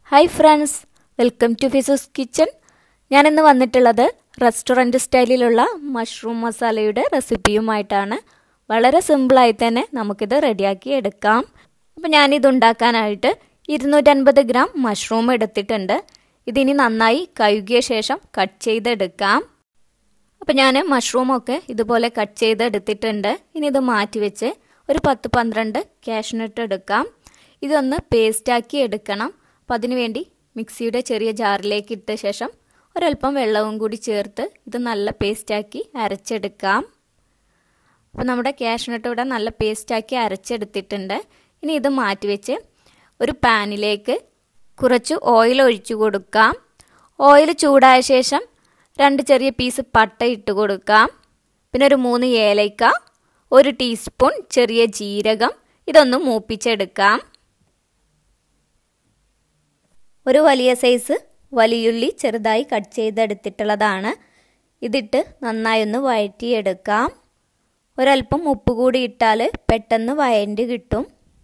hi friends welcome to ഫിസൂസ് kitchen ഞാനിന്ന് വന്നിട്ടുള്ളത് റെസ്റ്റോറൻറ്റ് സ്റ്റൈലിലുള്ള മഷ്റൂം മസാലയുടെ റെസിപ്പിയുമായിട്ടാണ് വളരെ സിമ്പിളായി തന്നെ നമുക്കിത് റെഡിയാക്കി എടുക്കാം അപ്പോൾ ഞാനിത് ഉണ്ടാക്കാനായിട്ട് ഇരുന്നൂറ്റൻപത് ഗ്രാം മഷ്റൂം എടുത്തിട്ടുണ്ട് ഇതിനി നന്നായി കഴുകിയ ശേഷം കട്ട് ചെയ്തെടുക്കാം അപ്പോൾ ഞാൻ മഷ്റൂമൊക്കെ ഇതുപോലെ കട്ട് ചെയ്തെടുത്തിട്ടുണ്ട് ഇനി ഇത് മാറ്റി വെച്ച് ഒരു പത്ത് പന്ത്രണ്ട് കാഷ്നട്ട് എടുക്കാം ഇതൊന്ന് പേസ്റ്റാക്കി എടുക്കണം അപ്പം അതിനുവേണ്ടി മിക്സിയുടെ ചെറിയ ജാറിലേക്ക് ഇട്ട ശേഷം ഒരല്പം വെള്ളവും കൂടി ചേർത്ത് ഇത് നല്ല പേസ്റ്റാക്കി അരച്ചെടുക്കാം അപ്പോൾ നമ്മുടെ കാഷ്നട്ട് ഇവിടെ നല്ല പേസ്റ്റാക്കി അരച്ചെടുത്തിട്ടുണ്ട് ഇനി ഇത് മാറ്റിവെച്ച് ഒരു പാനിലേക്ക് കുറച്ച് ഓയിൽ ഒഴിച്ചു കൊടുക്കാം ഓയിൽ ചൂടായ ശേഷം രണ്ട് ചെറിയ പീസ് പട്ട ഇട്ട് കൊടുക്കാം പിന്നെ ഒരു മൂന്ന് ഏലയ്ക്ക ഒരു ടീസ്പൂൺ ചെറിയ ജീരകം ഇതൊന്ന് മൂപ്പിച്ചെടുക്കാം ഒരു വലിയ സൈസ് വലിയുള്ളി ചെറുതായി കട്ട് ചെയ്തെടുത്തിട്ടുള്ളതാണ് ഇതിട്ട് നന്നായി ഒന്ന് വഴറ്റിയെടുക്കാം ഒരല്പം ഉപ്പ് കൂടി ഇട്ടാൽ പെട്ടെന്ന് വയൻ്റ് കിട്ടും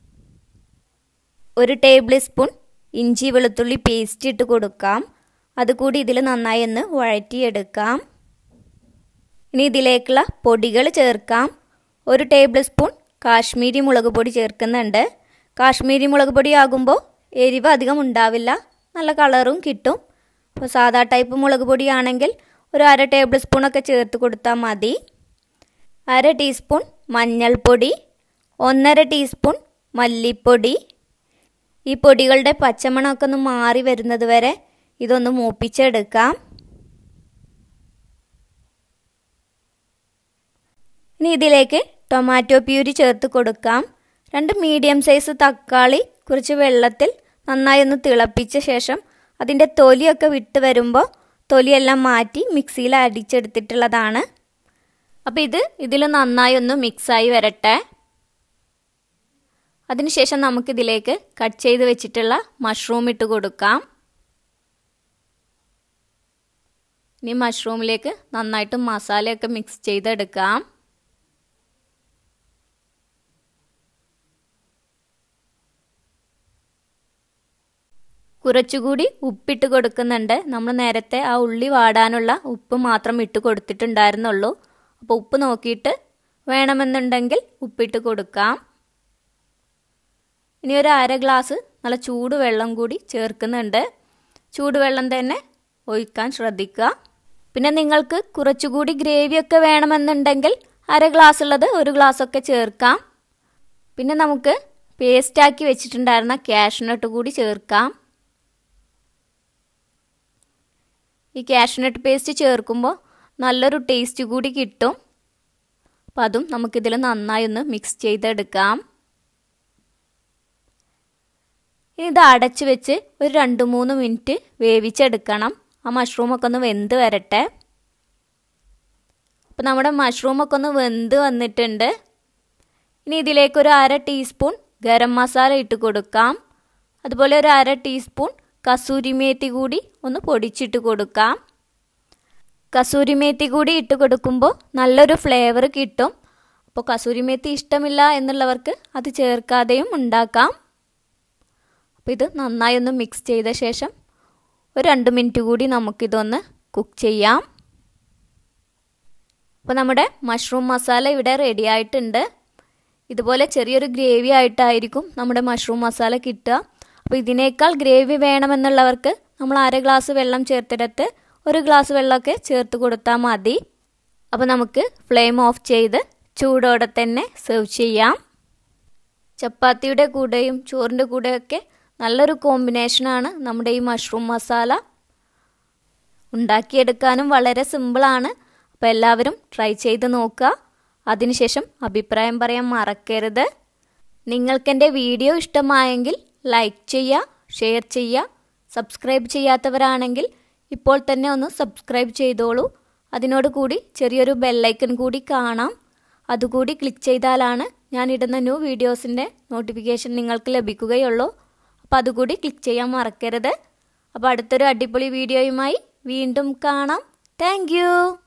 ഒരു ടേബിൾ സ്പൂൺ ഇഞ്ചി വെളുത്തുള്ളി പേസ്റ്റ് ഇട്ട് കൊടുക്കാം അതുകൂടി ഇതിൽ നന്നായി ഒന്ന് വഴറ്റിയെടുക്കാം ഇനി ഇതിലേക്കുള്ള പൊടികൾ ചേർക്കാം ഒരു ടേബിൾ സ്പൂൺ കാശ്മീരി മുളക് പൊടി ചേർക്കുന്നുണ്ട് കാശ്മീരി മുളക് പൊടി ആകുമ്പോൾ എരിവ് അധികം ഉണ്ടാവില്ല നല്ല കളറും കിട്ടും അപ്പോൾ സാധാ ടൈപ്പ് മുളക് പൊടിയാണെങ്കിൽ ഒരു അര ടേബിൾ സ്പൂണൊക്കെ ചേർത്ത് കൊടുത്താൽ മതി അര ടീസ്പൂൺ മഞ്ഞൾപ്പൊടി ഒന്നര ടീസ്പൂൺ മല്ലിപ്പൊടി ഈ പൊടികളുടെ പച്ചമണമൊക്കെ ഒന്ന് മാറി വരുന്നത് വരെ ഇതൊന്ന് മൂപ്പിച്ചെടുക്കാം ഇനി ഇതിലേക്ക് ടൊമാറ്റോ പ്യൂരി ചേർത്ത് കൊടുക്കാം രണ്ട് മീഡിയം സൈസ് തക്കാളി കുറച്ച് വെള്ളത്തിൽ നന്നായി ഒന്ന് തിളപ്പിച്ച ശേഷം അതിൻ്റെ തൊലിയൊക്കെ വിട്ട് വരുമ്പോൾ തൊലിയെല്ലാം മാറ്റി മിക്സിയിൽ അടിച്ചെടുത്തിട്ടുള്ളതാണ് അപ്പോൾ ഇത് ഇതിൽ നന്നായി ഒന്ന് മിക്സായി വരട്ടെ അതിനുശേഷം നമുക്കിതിലേക്ക് കട്ട് ചെയ്ത് വെച്ചിട്ടുള്ള മഷ്റൂം ഇട്ട് കൊടുക്കാം ഇനി മഷ്റൂമിലേക്ക് നന്നായിട്ട് മസാലയൊക്കെ മിക്സ് ചെയ്തെടുക്കാം കുറച്ചുകൂടി ഉപ്പിട്ട് കൊടുക്കുന്നുണ്ട് നമ്മൾ നേരത്തെ ആ ഉള്ളി വാടാനുള്ള ഉപ്പ് മാത്രം ഇട്ട് കൊടുത്തിട്ടുണ്ടായിരുന്നുള്ളൂ അപ്പോൾ ഉപ്പ് നോക്കിയിട്ട് വേണമെന്നുണ്ടെങ്കിൽ ഉപ്പിട്ട് കൊടുക്കാം ഇനി ഒരു അര ഗ്ലാസ് നല്ല ചൂടുവെള്ളം കൂടി ചേർക്കുന്നുണ്ട് ചൂടുവെള്ളം തന്നെ ഒഴിക്കാൻ ശ്രദ്ധിക്കുക പിന്നെ നിങ്ങൾക്ക് കുറച്ചുകൂടി ഗ്രേവിയൊക്കെ വേണമെന്നുണ്ടെങ്കിൽ അര ഗ്ലാസ് ഉള്ളത് ഒരു ഗ്ലാസ്സൊക്കെ ചേർക്കാം പിന്നെ നമുക്ക് പേസ്റ്റാക്കി വെച്ചിട്ടുണ്ടായിരുന്ന കാഷ്നട്ട് കൂടി ചേർക്കാം ഈ കാഷ്നട്ട് പേസ്റ്റ് ചേർക്കുമ്പോൾ നല്ലൊരു ടേസ്റ്റ് കൂടി കിട്ടും അപ്പം അതും നമുക്കിതിൽ നന്നായി ഒന്ന് മിക്സ് ചെയ്തെടുക്കാം ഇനി ഇത് അടച്ച് വെച്ച് ഒരു രണ്ട് മൂന്ന് മിനിറ്റ് വേവിച്ചെടുക്കണം ആ മഷ്റൂമൊക്കെ ഒന്ന് വെന്ത് വരട്ടെ അപ്പം നമ്മുടെ മഷ്റൂമൊക്കെ ഒന്ന് വെന്ത് വന്നിട്ടുണ്ട് ഇനി ഇതിലേക്ക് ഒരു അര ടീസ്പൂൺ ഗരം മസാല ഇട്ട് കൊടുക്കാം അതുപോലെ ഒരു അര ടീസ്പൂൺ കസൂരി മേത്തി കൂടി ഒന്ന് പൊടിച്ചിട്ട് കൊടുക്കാം കസൂരി മേത്തി കൂടി ഇട്ട് കൊടുക്കുമ്പോൾ നല്ലൊരു ഫ്ലേവർ കിട്ടും അപ്പോൾ കസൂരി മേത്തി ഇഷ്ടമില്ല എന്നുള്ളവർക്ക് അത് ചേർക്കാതെയും ഉണ്ടാക്കാം അപ്പോൾ ഇത് നന്നായി ഒന്ന് മിക്സ് ചെയ്ത ശേഷം ഒരു രണ്ട് മിനിറ്റ് കൂടി നമുക്കിതൊന്ന് കുക്ക് ചെയ്യാം അപ്പോൾ നമ്മുടെ മഷ്റൂം മസാല ഇവിടെ റെഡി ആയിട്ടുണ്ട് ഇതുപോലെ ചെറിയൊരു ഗ്രേവി ആയിട്ടായിരിക്കും നമ്മുടെ മഷ്റൂം മസാല കിട്ടുക അപ്പോൾ ഇതിനേക്കാൾ ഗ്രേവി വേണമെന്നുള്ളവർക്ക് നമ്മൾ അര ഗ്ലാസ് വെള്ളം ചേർത്തെടുത്ത് ഒരു ഗ്ലാസ് വെള്ളമൊക്കെ ചേർത്ത് കൊടുത്താൽ മതി അപ്പോൾ നമുക്ക് ഫ്ലെയിം ഓഫ് ചെയ്ത് ചൂടോടെ തന്നെ സെർവ് ചെയ്യാം ചപ്പാത്തിയുടെ കൂടെയും ചോറിൻ്റെ കൂടെയൊക്കെ നല്ലൊരു കോമ്പിനേഷനാണ് നമ്മുടെ ഈ മഷ്റൂം മസാല ഉണ്ടാക്കിയെടുക്കാനും വളരെ സിമ്പിളാണ് അപ്പോൾ എല്ലാവരും ട്രൈ ചെയ്ത് നോക്കുക അതിനുശേഷം അഭിപ്രായം പറയാൻ മറക്കരുത് നിങ്ങൾക്കെൻ്റെ വീഡിയോ ഇഷ്ടമായെങ്കിൽ ലൈക്ക് ചെയ്യുക ഷെയർ ചെയ്യുക സബ്സ്ക്രൈബ് ചെയ്യാത്തവരാണെങ്കിൽ ഇപ്പോൾ തന്നെ ഒന്ന് സബ്സ്ക്രൈബ് ചെയ്തോളൂ അതിനോട് കൂടി ചെറിയൊരു ബെല്ലൈക്കൺ കൂടി കാണാം അതുകൂടി ക്ലിക്ക് ചെയ്താലാണ് ഞാൻ ഇടുന്ന ന്യൂ വീഡിയോസിൻ്റെ നോട്ടിഫിക്കേഷൻ നിങ്ങൾക്ക് ലഭിക്കുകയുള്ളൂ അപ്പോൾ അതുകൂടി ക്ലിക്ക് ചെയ്യാൻ മറക്കരുത് അപ്പോൾ അടുത്തൊരു അടിപൊളി വീഡിയോയുമായി വീണ്ടും കാണാം താങ്ക്